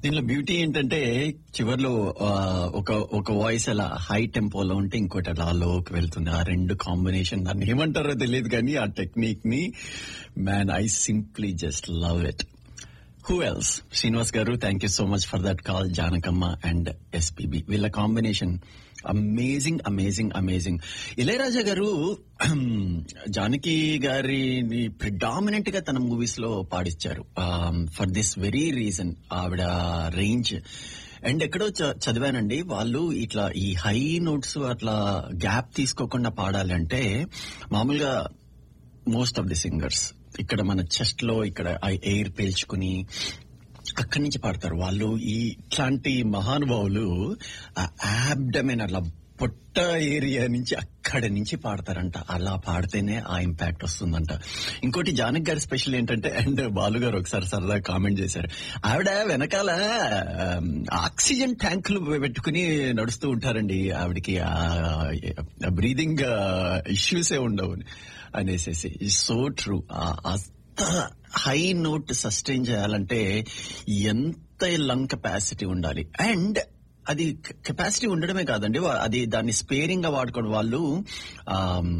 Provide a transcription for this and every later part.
దీనిలో బ్యూటీ ఏంటంటే చివర్లో ఆ, ఒక ఒక వాయిస్ అలా హై టెంపోలో ఉంటే ఇంకోటి అలా లోకి వెళ్తుంది ఆ రెండు కాంబినేషన్ దాన్ని ఏమంటారో తెలియదు కానీ ఆ టెక్నిక్ ని man I simply just love it who else Srinivas garu thank you so much for that call Janakamma and SPB వీళ్ళ combination amazing amazing amazing Ilaiyaraaja garu Janaki గారిని ప్రిడామినెంట్ గా తన మూవీస్ లో పాడిచ్చారు ఫర్ దిస్ వెరీ రీజన్ ఆవిడ రేంజ్ అండ్ ఎక్కడో చ- చదివానండి వాళ్ళు ఇట్లా ఈ హై నోట్స్ అట్లా గ్యాప్ తీసుకోకుండా పాడాలంటే మామూలుగా మోస్ట్ ఆఫ్ ది సింగర్స్ ఇక్కడ మన చెస్ట్ లో ఇక్కడ ఎయిర్ పీల్చుకుని అక్కడి నుంచి పాడతారు వాళ్ళు ఈ ఇట్లాంటి మహానుభావులు యాబ్డమెన్ అట్లా పొట్ట ఏరియా నుంచి అక్కడ నుంచి పాడతారంట అలా పాడితేనే ఆ ఇంపాక్ట్ వస్తుందంట ఇంకోటి జానక్ గారి స్పెషల్ ఏంటంటే అండ్ బాలు గారు ఒకసారి సరదా కామెంట్ చేశారు ఆవిడ వెనకాల ఆమ్, ఆక్సిజన్ ట్యాంకులు పెట్టుకుని నడుస్తూ ఉంటారండి ఆవిడకి బ్రీదింగ్ ఇష్యూసే ఉండవు అనేసేసి సో ట్రూ అంత హై నోట్ సస్టైన్ చేయాలంటే ఎంత లంగ్ కెపాసిటీ ఉండాలి అండ్ అది కెపాసిటీ ఉండడమే కాదండి వా- అది దాన్ని స్పేరింగ్ గా వాడుకోవడం వాళ్ళు ఆమ్,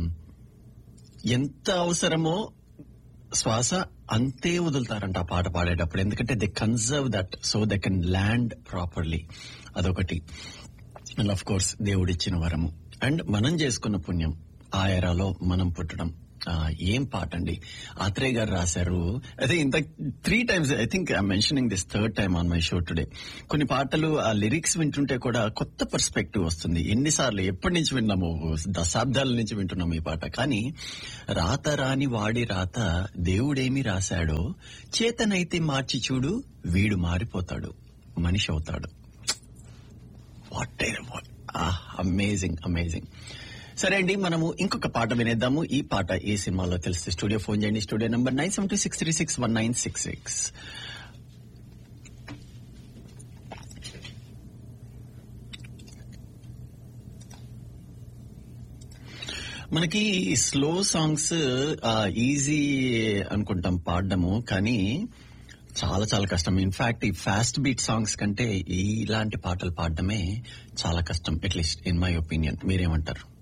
ఎంత అవసరమో శ్వాస అంతే వదులుతారంట ఆ పాట పాడేటప్పుడు ఎందుకంటే they conserve that so they can land properly అదొకటి అండ్ ఆఫ్ కోర్స్ దేవుడిచ్చిన వరము అండ్ మనం చేసుకున్న పుణ్యం ఆ ఎరాలో మనం పుట్టడం ఆ, ఏం పాట అండి ఆత్రేయ గారు రాశారు అదే ఇంత three times I think I mentioning this third time on my show today కొన్ని పాటలు ఆ లిరిక్స్ వింటుంటే కూడా కొత్త పర్స్పెక్టివ్ వస్తుంది ఎన్నిసార్లు ఎప్పటి నుంచి విన్నాము దశాబ్దాల నుంచి వింటున్నాము ఈ పాట కానీ రాత రాని వాడి రాత దేవుడేమి రాశాడో చేతనైతే మార్చి చూడు వీడు మారిపోతాడు మనిషి అవుతాడు వాట్ అమేజింగ్ అమేజింగ్ సరే అండి మనము ఇంకొక పాట వినేద్దాము ఈ పాట ఏ సినిమాలో తెలిస్తే స్టూడియో ఫోన్ చేయండి studio number nine seven two six three six one nine six six మనకి స్లో సాంగ్స్ ఈజీ అనుకుంటాం పాడడము కానీ చాలా చాలా కష్టం ఇన్ఫాక్ట్ ఈ ఫాస్ట్ బీట్ సాంగ్స్ కంటే ఇలాంటి పాటలు పాడడమే చాలా కష్టం అట్లీస్ట్ ఇన్ మై ఒపీనియన్ మీరేమంటారు